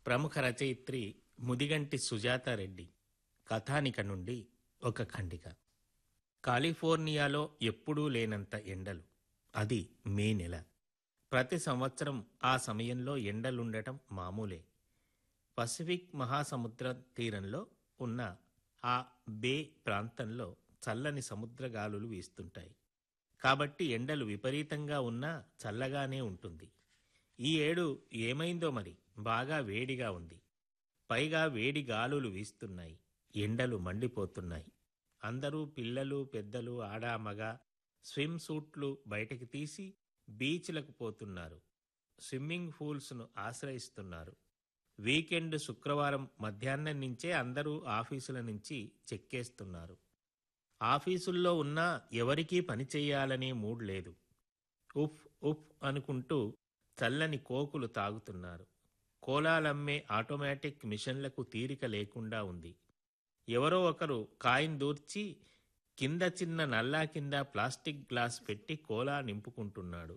ప్రముఖ రచయిత్రి ముదిగంటి సుజాతారెడ్డి కథానిక నుండి ఒక ఖండిక కాలిఫోర్నియాలో ఎప్పుడూ లేనంత ఎండలు అది మే నెల ప్రతి సంవత్సరం ఆ సమయంలో ఎండలుండటం మామూలే పసిఫిక్ మహాసముద్ర తీరంలో ఉన్న ఆ బే ప్రాంతంలో చల్లని సముద్రగాలులు వీస్తుంటాయి కాబట్టి ఎండలు విపరీతంగా ఉన్నా చల్లగానే ఉంటుంది ఈ ఏడు ఏమైందో మరి బాగా వేడిగా ఉంది పైగా వేడి గాలులు వీస్తున్నాయి ఎండలు మండిపోతున్నాయి అందరూ పిల్లలు పెద్దలు ఆడా మగ స్విమ్ సూట్లు బయటకు తీసి బీచ్లకు పోతున్నారు స్విమ్మింగ్ పూల్స్ను ఆశ్రయిస్తున్నారు వీకెండ్ శుక్రవారం మధ్యాహ్నం నుంచే అందరూ ఆఫీసుల నుంచి చెక్కేస్తున్నారు ఆఫీసుల్లో ఉన్నా ఎవరికీ పని చెయ్యాలనే మూడ్ లేదు ఉఫ్ ఉఫ్ అనుకుంటూ చల్లని కోకులు తాగుతున్నారు కోలాలమ్మే ఆటోమేటిక్ మిషన్లకు తీరిక లేకుండా ఉంది ఎవరో ఒకరు కాయిన్ దూర్చి కింద చిన్న నల్లా కింద ప్లాస్టిక్ గ్లాస్ పెట్టి కోలా నింపుకుంటున్నాడు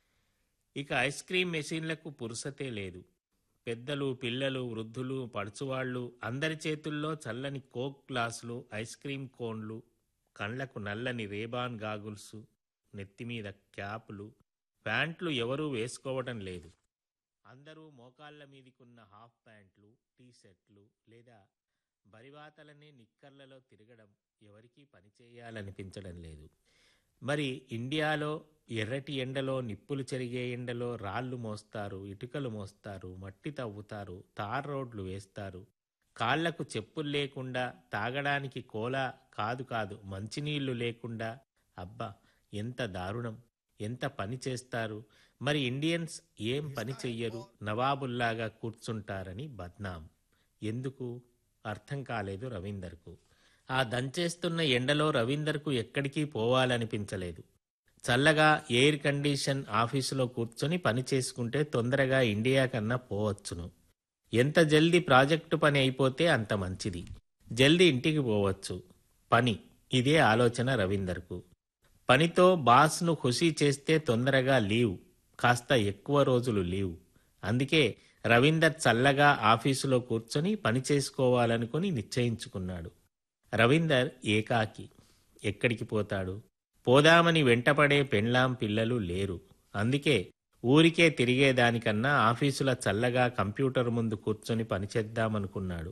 ఇక ఐస్ క్రీం మెషిన్లకు పురుసతే లేదు పెద్దలు పిల్లలు వృద్ధులు పడుచువాళ్ళు అందరి చేతుల్లో చల్లని కోక్ గ్లాసులు ఐస్ క్రీం కోన్లు కళ్లకు నల్లని రేబాన్ గాగుల్స్ నెత్తిమీద క్యాపులు ప్యాంట్లు ఎవరూ వేసుకోవటం లేదు అందరూ మోకాళ్ళ మీదికున్న హాఫ్ ప్యాంట్లు టీ షర్ట్లు లేదా బరివాతలనే నిక్కర్లలో తిరగడం ఎవరికీ పని చేయాలనిపించడం లేదు మరి ఇండియాలో ఎర్రటి ఎండలో నిప్పులు చెరిగే ఎండలో రాళ్ళు మోస్తారు ఇటుకలు మోస్తారు మట్టి తవ్వుతారు తార్ రోడ్లు వేస్తారు కాళ్లకు చెప్పులు లేకుండా తాగడానికి కోలా కాదు కాదు మంచినీళ్లు లేకుండా అబ్బా ఎంత దారుణం ఎంత పని చేస్తారు మరి ఇండియన్స్ ఏం పని చెయ్యరు నవాబుల్లాగా కూర్చుంటారని బద్నాం ఎందుకు అర్థం కాలేదు రవీందర్కు ఆ దంచేస్తున్న ఎండలో రవీందర్కు ఎక్కడికి పోవాలనిపించలేదు చల్లగా ఎయిర్ కండిషన్ ఆఫీసులో కూర్చొని పని చేసుకుంటే తొందరగా ఇండియా కన్నా పోవచ్చును ఎంత జల్దీ ప్రాజెక్టు పని అయిపోతే అంత మంచిది జల్దీ ఇంటికి పోవచ్చు పని ఇదే ఆలోచన రవీందర్కు పనితో బాస్ను ఖుషీ చేస్తే తొందరగా లీవ్ కాస్త ఎక్కువ రోజులు లీవ్ అందుకే రవీందర్ చల్లగా ఆఫీసులో కూర్చొని పని చేసుకోవాలనుకుని నిశ్చయించుకున్నాడు రవీందర్ ఏకాకి ఎక్కడికి పోతాడు పోదామని వెంటపడే పెండ్లాం పిల్లలు లేరు అందుకే ఊరికే తిరిగేదానికన్నా ఆఫీసుల చల్లగా కంప్యూటర్ ముందు కూర్చొని పనిచేద్దామనుకున్నాడు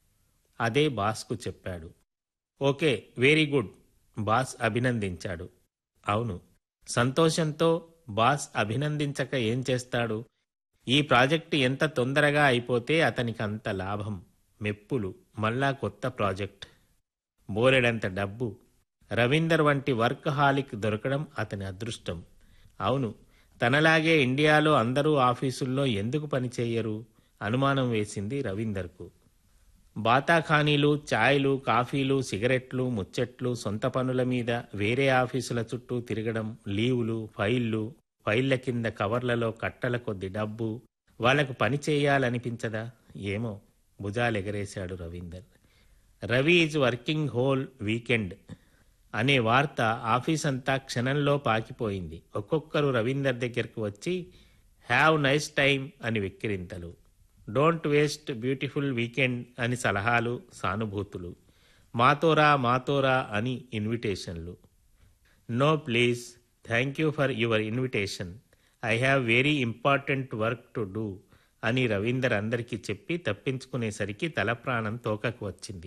అదే బాస్కు చెప్పాడు ఓకే వెరీ గుడ్ బాస్ అభినందించాడు అవును సంతోషంతో బాస్ అభినందించక ఏం చేస్తాడు ఈ ప్రాజెక్టు ఎంత తొందరగా అయిపోతే అతనికి అంత లాభం మెప్పులు మళ్ళా కొత్త ప్రాజెక్ట్ బోలెడంత డబ్బు రవీందర్ వంటి వర్క్ హాలిక్ దొరకడం అతని అదృష్టం అవును తనలాగే ఇండియాలో అందరూ ఆఫీసుల్లో ఎందుకు పనిచేయరు అనుమానం వేసింది రవీందర్కు బాతాఖానీలు ఛాయ్లు కాఫీలు సిగరెట్లు ముచ్చట్లు సొంత పనుల మీద వేరే ఆఫీసుల చుట్టూ తిరగడం లీవులు ఫైళ్ళు ఫైళ్ల కింద కవర్లలో కట్టల కొద్ది డబ్బు వాళ్లకు పని చేయాలనిపించదా ఏమో భుజాలెగరేశాడు Ravinder Ravi is working whole weekend అనే వార్త ఆఫీస్ అంతా క్షణంలో పాకిపోయింది ఒక్కొక్కరు రవీందర్ దగ్గరకు వచ్చి హ్యావ్ నైస్ టైం అని వెక్కిరింతలు డోంట్ వేస్ట్ బ్యూటిఫుల్ వీకెండ్ అని సలహాలు సానుభూతులు మాతోరా మాతోరా అని ఇన్విటేషన్లు no please thank you for your invitation I have very important work to do అని రవీందర్ అందరికీ చెప్పి తప్పించుకునేసరికి తల ప్రాణం తోకకు వచ్చింది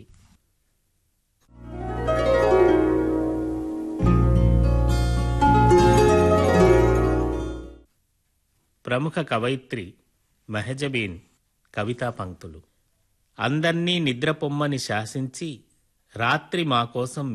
ప్రముఖ కవయిత్రి మెహజబీన్ కవితా పంక్తులు అందర్నీ నిద్రపొమ్మని శాసించి రాత్రి మా కోసం